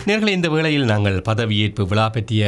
நேர்களை இந்த வேளையில் நாங்கள் பதவியேற்பு விழா பற்றிய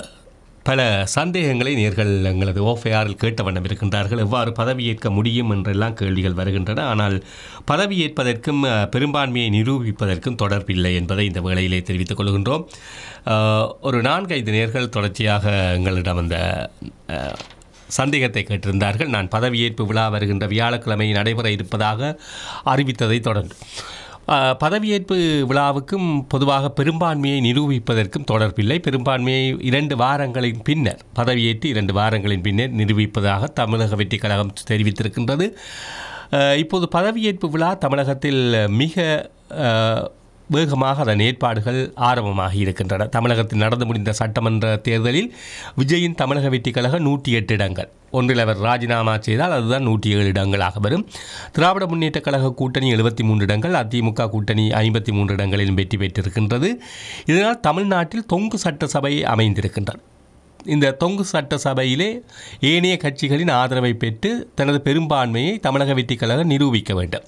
பல சந்தேகங்களை நேர்கள் எங்களது ஓஃபைஆரில் கேட்ட வண்ணம் இருக்கின்றார்கள் எவ்வாறு பதவியேற்க முடியும் என்றெல்லாம் கேள்விகள் வருகின்றன ஆனால் பதவியேற்பதற்கும் அஹ், பெரும்பான்மையை நிரூபிப்பதற்கும் தொடர்பில்லை என்பதை இந்த வேளையிலே தெரிவித்துக் கொள்கின்றோம் அஹ், ஒரு நான்கைந்து நேர்கள் தொடர்ச்சியாக எங்களிடம் அந்த அஹ், சந்தேகத்தை கேட்டிருந்தார்கள் நான் பதவியேற்பு விழா வருகின்ற வியாழக்கிழமை நடைபெற இருப்பதாக அறிவித்ததை தொடர்ந்து அஹ், பதவியேற்பு விழாவுக்கும் பொதுவாக பெரும்பான்மையை நிரூபிப்பதற்கும் தொடர்பில்லை பெரும்பான்மையை இரண்டு வாரங்களின் பின்னர் பதவியேற்று இரண்டு வாரங்களின் பின்னர் நிரூபிப்பதாக தமிழக வெற்றி கழகம் தெரிவித்திருக்கின்றது அஹ், இப்போது பதவியேற்பு விழா தமிழகத்தில் மிக அஹ், வேகமாக அதன் ஏற்பாடுகள் ஆரம்பமாகி இருக்கின்றன தமிழகத்தில் நடந்து முடிந்த சட்டமன்ற தேர்தலில் விஜயின் தமிழக வெற்றி கழகம் நூற்றி எட்டு இடங்கள் ஒன்றில் அவர் ராஜினாமா செய்தால் அதுதான் நூற்றி ஏழு இடங்களாக வரும் திராவிட முன்னேற்றக் கழக கூட்டணி எழுபத்தி மூன்று இடங்கள் அதிமுக கூட்டணி ஐம்பத்தி மூன்று இடங்களிலும் வெற்றி பெற்றிருக்கின்றது இதனால் தமிழ்நாட்டில் தொங்கு சட்டசபை அமைந்திருக்கின்றது இந்த தொங்கு சட்டசபையிலே ஏனைய கட்சிகளின் ஆதரவை பெற்று தனது பெரும்பான்மையை தமிழக வெற்றி கழகம் நிரூபிக்க வேண்டும்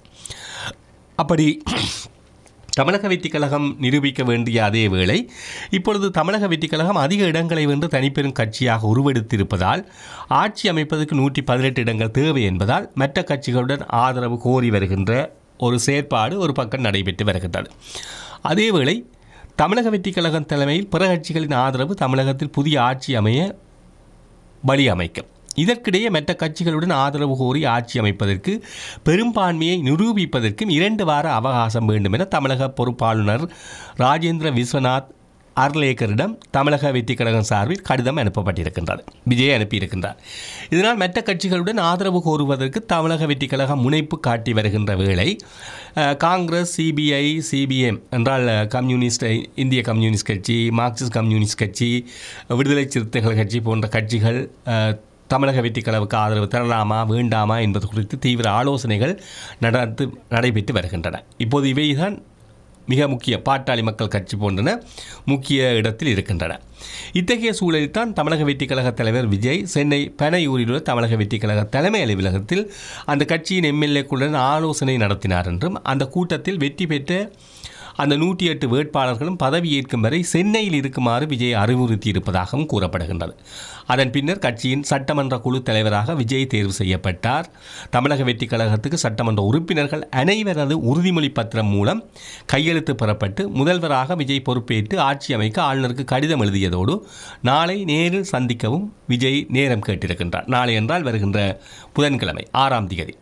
அப்படி தமிழக வெற்றிக் கழகம் நிரூபிக்க வேண்டிய அதே வேளை இப்பொழுது தமிழக வெற்றிக் கழகம் அதிக இடங்களை வென்று தனிப்பெரும் கட்சியாக உருவெடுத்திருப்பதால் ஆட்சி அமைப்பதற்கு நூற்றி பதினெட்டு இடங்கள் தேவை என்பதால் மற்ற கட்சிகளுடன் ஆதரவு கோரி வருகின்ற ஒரு செயற்பாடு ஒரு பக்கம் நடைபெற்று வருகின்றது அதேவேளை தமிழக வெற்றிக் கழகம் தலைமையில் பிற கட்சிகளின் ஆதரவு தமிழகத்தில் புதிய ஆட்சி அமைய வழி அமைக்கும் இதற்கிடையே மற்ற கட்சிகளுடன் ஆதரவு கோரி ஆட்சி அமைப்பதற்கு பெரும்பான்மையை நிரூபிப்பதற்கும் இரண்டு வார அவகாசம் வேண்டும் என தமிழக பொறுப்பாளுநர் ராஜேந்திர விஸ்வநாத் அர்லேக்கரிடம் தமிழக வெற்றி கழகம் சார்பில் கடிதம் அனுப்பப்பட்டிருக்கின்றது விஜய் அனுப்பியிருக்கின்றார் இதனால் மற்ற கட்சிகளுடன் ஆதரவு கோருவதற்கு தமிழக வெற்றி கழகம் முனைப்பு காட்டி வருகின்ற வேளை அஹ், காங்கிரஸ் சிபிஐ சிபிஎம் என்றால் அஹ், கம்யூனிஸ்ட் இந்திய கம்யூனிஸ்ட் கட்சி மார்க்சிஸ்ட் கம்யூனிஸ்ட் கட்சி விடுதலை சிறுத்தைகள் கட்சி போன்ற கட்சிகள் அஹ், தமிழக வெற்றி கழகவுக்கு ஆதரவு தரலாமா வேண்டாமா என்பது குறித்து தீவிர ஆலோசனைகள் நடந்து நடைபெற்று வருகின்றன இப்போது இவைதான் மிக முக்கிய பாட்டாளி மக்கள் கட்சி போன்றன முக்கிய இடத்தில் இருக்கின்றன இத்தகைய சூழலில் தான் தமிழக வெற்றி கழக தலைவர் விஜய் சென்னை பனையூரில் உள்ள தமிழக வெற்றி கழக தலைமை அலுவலகத்தில் அந்த கட்சியின் எம்எல்ஏக்களுடன் ஆலோசனை நடத்தினார் என்றும் அந்த கூட்டத்தில் வெற்றி பெற்ற அந்த நூற்றி எட்டு வேட்பாளர்களும் பதவியேற்கும் வரை சென்னையில் இருக்குமாறு விஜய் அறிவுறுத்தியிருப்பதாகவும் கூறப்படுகின்றது அதன் பின்னர் கட்சியின் சட்டமன்ற குழு தலைவராக விஜய் தேர்வு செய்யப்பட்டார் தமிழக வெற்றி கழகத்துக்கு சட்டமன்ற உறுப்பினர்கள் அனைவரது உறுதிமொழி பத்திரம் மூலம் கையெழுத்து பெறப்பட்டு முதல்வராக விஜய் பொறுப்பேற்று ஆட்சி அமைக்க ஆளுநருக்கு கடிதம் எழுதியதோடு நாளை நேரில் சந்திக்கவும் விஜய் நேரம் கேட்டிருக்கின்றார் நாளை என்றால் வருகின்ற புதன்கிழமை ஆறாம் தேதி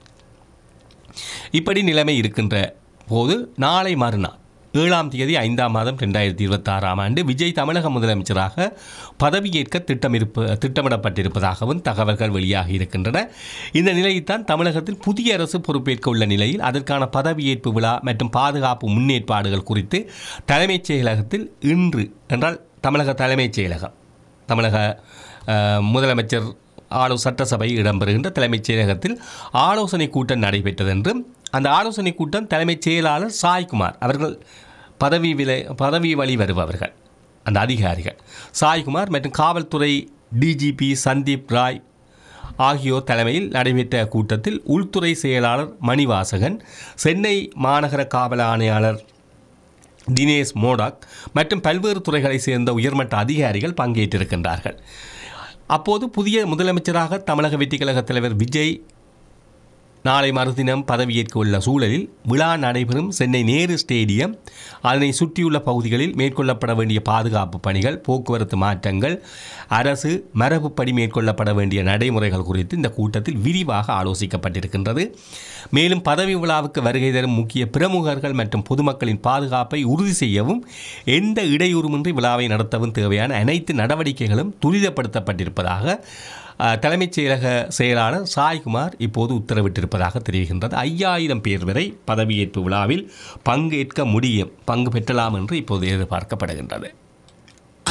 இப்படி நிலைமை இருக்கின்ற போது நாளை மறுநாள் ஏழாம் தேதி ஐந்தாம் மாதம் ரெண்டாயிரத்தி இருபத்தாறாம் ஆண்டு விஜய் தமிழக முதலமைச்சராக பதவியேற்க திட்டமிருப்ப திட்டமிடப்பட்டிருப்பதாகவும் தகவல்கள் வெளியாகி இருக்கின்றன இந்த நிலையில்தான் தமிழகத்தில் புதிய அரசு பொறுப்பேற்க உள்ள நிலையில் அதற்கான பதவியேற்பு விழா மற்றும் பாதுகாப்பு முன்னேற்பாடுகள் குறித்து தலைமைச் செயலகத்தில் இன்று என்றால் தமிழக தலைமைச் செயலகம் தமிழக அஹ், முதலமைச்சர் ஆலோ சட்டசபை இடம்பெறுகின்ற தலைமைச் செயலகத்தில் ஆலோசனை கூட்டம் நடைபெற்றது என்றும் அந்த ஆலோசனை கூட்டம் தலைமைச் செயலாளர் சாய்குமார் அவர்கள் பதவி விலை பதவி வழி வருபவர்கள் அந்த அதிகாரிகள் சாய்குமார் மற்றும் காவல்துறை டிஜிபி சந்தீப் ராய் ஆகியோர் தலைமையில் நடைபெற்ற கூட்டத்தில் உள்துறை செயலாளர் மணிவாசகன் சென்னை மாநகர காவல் ஆணையாளர் தினேஷ் மோடாக் மற்றும் பல்வேறு துறைகளைச் சேர்ந்த உயர்மட்ட அதிகாரிகள் பங்கேற்றிருக்கின்றார்கள் அப்போது புதிய முதலமைச்சராக தமிழக வெற்றி கழக தலைவர் விஜய் நாளை மறுதினம் பதவியேற்க உள்ள சூழலில் விழா நடைபெறும் சென்னை நேரு ஸ்டேடியம் அதனை சுற்றியுள்ள பகுதிகளில் மேற்கொள்ளப்பட வேண்டிய பாதுகாப்பு பணிகள் போக்குவரத்து மாற்றங்கள் அரசு மரபுப்படி மேற்கொள்ளப்பட வேண்டிய நடைமுறைகள் குறித்து இந்த கூட்டத்தில் விரிவாக ஆலோசிக்கப்பட்டிருக்கின்றது மேலும் பதவி விழாவுக்கு வருகை தரும் முக்கிய பிரமுகர்கள் மற்றும் பொதுமக்களின் பாதுகாப்பை உறுதி செய்யவும் எந்த இடையூறுமின்றி விழாவை நடத்தவும் தேவையான அனைத்து நடவடிக்கைகளும் துரிதப்படுத்தப்பட்டிருப்பதாக அஹ், தலைமைச் செயலக செயலாளர் சாய்குமார் இப்போது உத்தரவிட்டிருப்பதாக தெரிகின்றது ஐயாயிரம் பேர் வரை பதவியேற்பு விழாவில் பங்கேற்க முடியும் பங்கு பெற்றலாம் என்று இப்போது எதிர்பார்க்கப்படுகின்றது